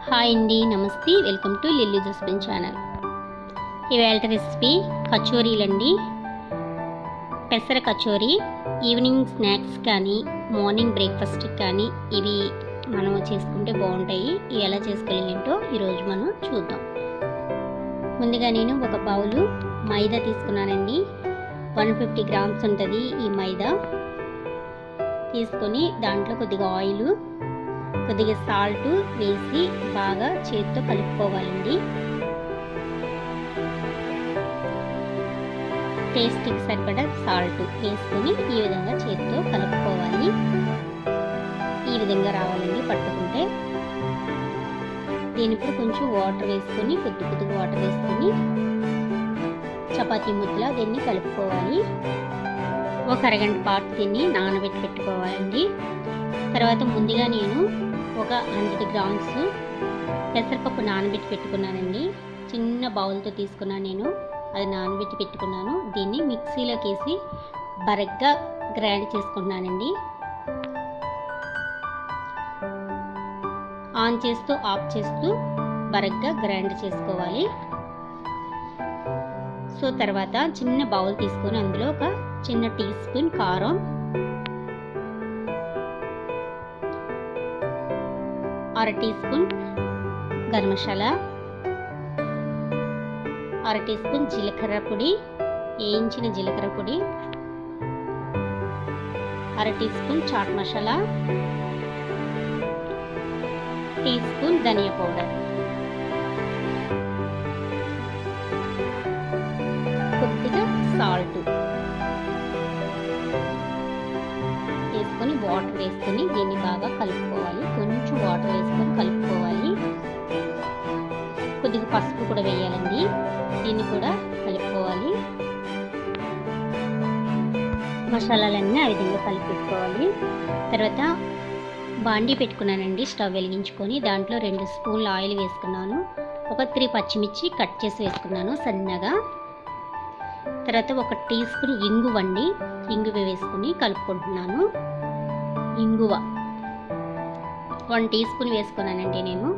hi అండి నమస్తే welcome to Lily Jasmine channel ఇవాళ రెసిపీ కచోరీలండి పెసర కచోరీ ఈవినింగ్ స్నాక్స్ కానీ మార్నింగ్ బ్రేక్ఫాస్ట్కి కానీ ఇవి మనం చేసుకుంటే బాగుంటాయి ఇవి ఎలా చేసుకోవాలి ఏంటో ఈరోజు మనం చూద్దాం ముందుగా నేను ఒక బౌలు మైదా తీసుకున్నానండి వన్ ఫిఫ్టీ గ్రామ్స్ ఉంటుంది ఈ మైదా తీసుకొని దాంట్లో కొద్దిగా ఆయిల్ కొద్దిగా సాల్ట్ వేసి బాగా చేతితో కలుపుకోవాలండి టేస్ట్కి సరిపడా సాల్ట్ వేసుకొని ఈ విధంగా చేతితో కలుపుకోవాలి ఈ విధంగా రావాలండి పట్టుకుంటే దీనిపై కొంచెం వాటర్ వేసుకొని కొద్ది కొద్దిగా వాటర్ వేసుకొని చపాతీ ముద్దలా దీన్ని కలుపుకోవాలి ఒక అరగంట పాటు దీన్ని నానబెట్టి పెట్టుకోవాలండి తర్వాత ముందుగా నేను ఒక హండ్రెడ్ గ్రామ్స్ పెసరపప్పు నానబెట్టి పెట్టుకున్నానండి చిన్న బౌల్తో తీసుకున్నాను నేను అది నానబెట్టి పెట్టుకున్నాను దీన్ని మిక్సీలోకి వేసి బరగ్గా గ్రైండ్ చేసుకుంటున్నానండి ఆన్ చేస్తూ ఆఫ్ చేస్తూ బరగ్గా గ్రైండ్ చేసుకోవాలి సో తర్వాత చిన్న బౌల్ తీసుకొని అందులో ఒక చిన్న టీ స్పూన్ కారం అర టీ స్పూన్ గరం మసాలా అర టీ స్పూన్ జీలకర్ర పొడి వేయించిన జీలకర్ర పొడి అర teaspoon chaat masala teaspoon ధనియా పౌడర్ కొద్దిగా సాల్ట్ వేసుకొని వాటర్ వేసుకొని దీన్ని బాగా కలుపుకోవాలి కొంచెం వాటర్ వేసుకొని కలుపుకోవాలి కొద్దిగా పసుపు కూడా వేయాలండి దీన్ని కూడా కలుపుకోవాలి మసాలాలన్నీ ఆ విధంగా కలిపెట్టుకోవాలి తర్వాత బాండీ పెట్టుకున్నానండి స్టవ్ వెలిగించుకొని దాంట్లో రెండు స్పూన్ల ఆయిల్ వేసుకున్నాను ఒక త్రీ పచ్చిమిర్చి కట్ చేసి వేసుకున్నాను సన్నగా తర్వాత ఒక టీ స్పూన్ ఇంగువ అండి ఇంగువ వేసుకుని కలుపుకుంటున్నాను ఇంగువ వన్ టీ స్పూన్ వేసుకున్నానండి నేను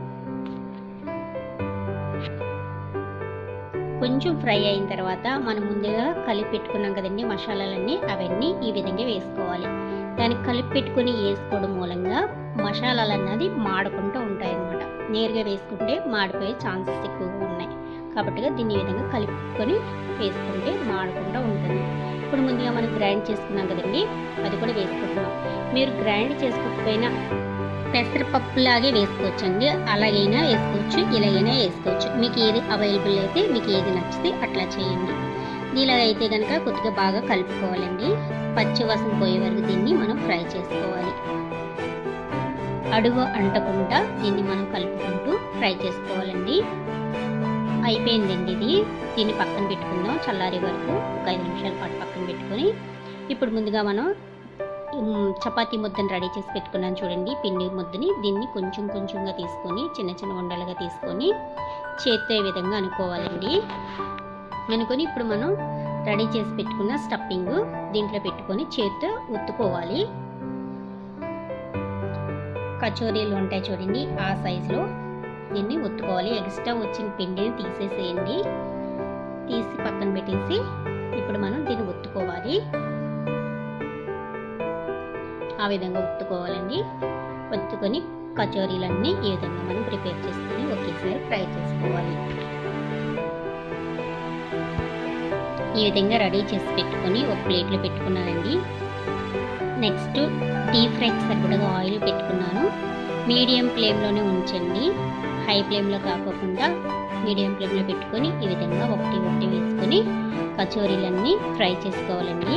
కొంచెం ఫ్రై అయిన తర్వాత మనం ముందుగా కలిపి పెట్టుకున్నాం కదండి మసాలాలన్నీ అవన్నీ ఈ విధంగా వేసుకోవాలి దానికి కలిపి పెట్టుకుని వేసుకోవడం మూలంగా మసాలాలు అన్నది మాడకుండా ఉంటాయి అన్నమాట నేరుగా వేసుకుంటే మాడిపోయే ఛాన్సెస్ ఎక్కువగా ఉన్నాయి కాబట్టి దీన్ని ఈ విధంగా కలుపుకొని వేసుకుంటే మాడకుండా ఉంటుంది ఇప్పుడు ముందుగా మనం గ్రైండ్ చేసుకున్నాం కదండి అది కూడా వేసుకుంటున్నాం మీరు గ్రైండ్ చేసుకోకపోయినా పెసరపప్పులాగే వేసుకోవచ్చు అండి అలాగైనా వేసుకోవచ్చు ఇలాగైనా వేసుకోవచ్చు మీకు ఏది అవైలబుల్ అయితే మీకు ఏది నచ్చితే అట్లా చేయండి ఇలాగైతే కనుక కొద్దిగా బాగా కలుపుకోవాలండి పచ్చి వాసన పోయే వరకు దీన్ని మనం ఫ్రై చేసుకోవాలి అడుగు అంటకుండా దీన్ని మనం కలుపుకుంటూ ఫ్రై చేసుకోవాలండి అయిపోయిందండి ఇది దీన్ని పక్కన పెట్టుకుందాం చల్లారి వరకు ఒక ఐదు నిమిషాల పాటు పక్కన పెట్టుకొని ఇప్పుడు ముందుగా మనం చపాతీ ముద్దను రెడీ చేసి పెట్టుకున్నాను చూడండి పిండి ముద్దని దీన్ని కొంచెం కొంచెంగా తీసుకొని చిన్న చిన్న ఉండలుగా తీసుకొని చేత్తో ఈ విధంగా అనుకోవాలండి అనుకొని ఇప్పుడు మనం రెడీ చేసి పెట్టుకున్న స్టఫింగ్ దీంట్లో పెట్టుకొని చేత్తో ఉత్తుకోవాలి కచోరీలు ఉంటాయి చూడండి ఆ సైజులో దీన్ని ఒత్తుకోవాలి ఎక్స్ట్రా వచ్చిన పిండిని తీసేసేయండి తీసి పక్కన పెట్టేసి ఇప్పుడు మనం దీన్ని ఒత్తుకోవాలి ఆ విధంగా ఒత్తుకోవాలండి ఒత్తుకొని కచోరీలన్నీ ఈ విధంగా మనం ప్రిపేర్ చేసుకొని ఒకేసారి ఫ్రై చేసుకోవాలి ఈ విధంగా రెడీ చేసి పెట్టుకొని ఒక ప్లేట్లో పెట్టుకున్నానండి నెక్స్ట్ డీప్ ఫ్రైకి సరిపడగా ఆయిల్ పెట్టుకున్నాను మీడియం ఫ్లేమ్లోనే ఉంచండి హై ఫ్లేమ్లో కాకోకుండా మీడియం ఫ్లేమ్లో పెట్టుకొని ఈ విధంగా ఒకటి ఒకటి వేసుకొని కచోరీలన్నీ ఫ్రై చేసుకోవాలండి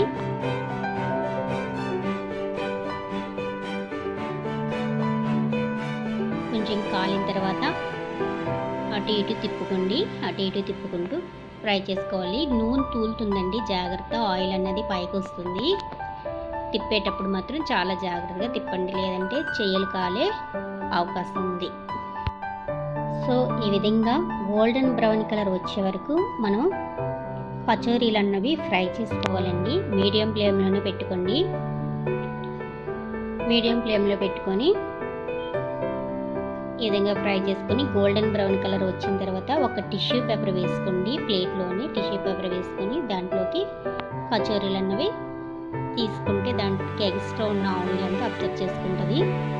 కొంచెం కాలిన తర్వాత అటు ఇటు తిప్పుకోండి అటు ఇటు తిప్పుకుంటూ ఫ్రై చేసుకోవాలి నూనె తూలుతుందండి జాగ్రత్త ఆయిల్ అన్నది పైకి వస్తుంది తిప్పేటప్పుడు మాత్రం చాలా జాగ్రత్తగా తిప్పండి లేదంటే చెయ్యలు కాలే అవకాశం ఉంది సో ఈ విధంగా గోల్డెన్ బ్రౌన్ కలర్ వచ్చే వరకు మనం పచోరీలు అన్నవి ఫ్రై చేసుకోవాలండి మీడియం ఫ్లేమ్లోనే పెట్టుకోండి మీడియం ఫ్లేమ్లో పెట్టుకొని ఈ విధంగా ఫ్రై చేసుకొని గోల్డెన్ బ్రౌన్ కలర్ వచ్చిన తర్వాత ఒక టిష్యూ పేపర్ వేసుకోండి ప్లేట్లోని టిష్యూ పేపర్ వేసుకొని దాంట్లోకి కచోరీలు అన్నవి తీసుకుంటే దాంట్లోకి ఎక్స్ట్రా ఉన్న ఆయిల్ అంతా అబ్జర్వ్ చేసుకుంటుంది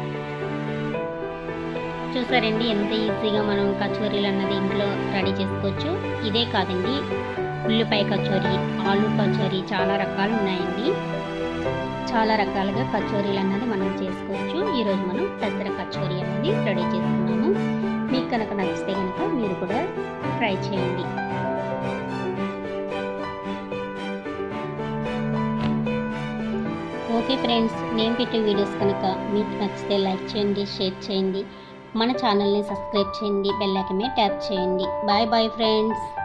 చూసారండి ఎంత ఈజీగా మనం కచోరీలు అన్నది ఇంట్లో రెడీ చేసుకోవచ్చు ఇదే కాదండి ఉల్లిపాయ కచోరీ ఆలు కచోరీ చాలా రకాలు ఉన్నాయండి చాలా రకాలుగా కచోరీలు అన్నది మనం చేసుకోవచ్చు ఈరోజు మనం పెసర కచోరీ అన్నది రెడీ చేసుకున్నాము మీకు కనుక నచ్చితే కనుక మీరు కూడా ట్రై చేయండి ఓకే ఫ్రెండ్స్ నేను పెట్టే వీడియోస్ కనుక మీకు నచ్చితే లైక్ చేయండి షేర్ చేయండి మన ఛానల్ని సబ్స్క్రైబ్ చేయండి బెల్ ఐకన్ మీద ట్యాప్ చేయండి బాయ్ బాయ్ ఫ్రెండ్స్